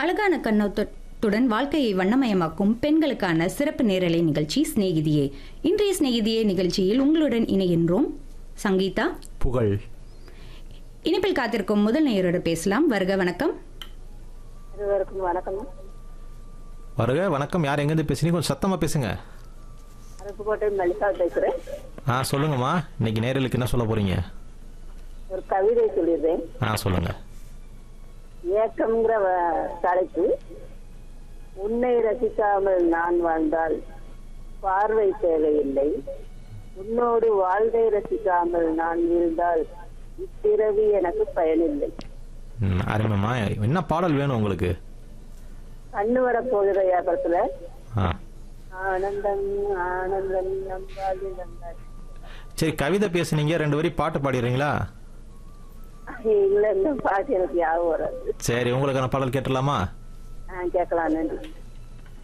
அழகான கண்ணோட்டத்துடன் வாழ்க்கையை வண்ணமயமாக்கும் பெண்களுக்கான சிறப்பு நேரலை நிகழ்ச்சி சிநேகிதியே இன்றைய சிநேகிதியே நிகழ்ச்சியில் உங்களுடன் இணைகின்றோம் சங்கீதா புகழ் இனிப்பில் காத்திருக்கும் முதல் நேயரோடு பேசலாம் வருக வணக்கம் இருவருக்கும் வணக்கம் வருக வணக்கம் யார் எங்கேருந்து பேசுறீங்க கொஞ்சம் சத்தமாக பேசுங்க அருப்புக்கோட்டை மல்லிகா பேசுறேன் ஆ சொல்லுங்கம்மா இன்னைக்கு நேரலுக்கு என்ன சொல்ல போறீங்க ஒரு கவிதை சொல்லிடுறேன் ஆ சொல்லுங்க ஏக்கம்ங்கிற வ- தலைப்பு உன்னை ரசிக்காமல் நான் வாழ்ந்தால் பார்வை தேவையில்லை உன்னோடு வாழ்வை ரசிக்காமல் நான் வீழ்ந்தால் இப்பிறவி எனக்கு பயனில்லை ம், அருமைம்மா என்ன பாடல் வேணும் உங்களுக்கு கண்ணு வர போகிற வியாபாரத்துல ஆ ஆனந்தம் ஆனந்தம் நம்பாது நம்பாது சரி கவிதை பேசுனீங்க ரெண்டு வரி பாட்டு பாடிடுறீங்களா இல்ல இந்த பாட்டு எனக்கு ஞாபகம் வராது சரி உங்களுக்கான பாடல் கேட்டுடலாமா ஆ கேட்கலாம் நன்றி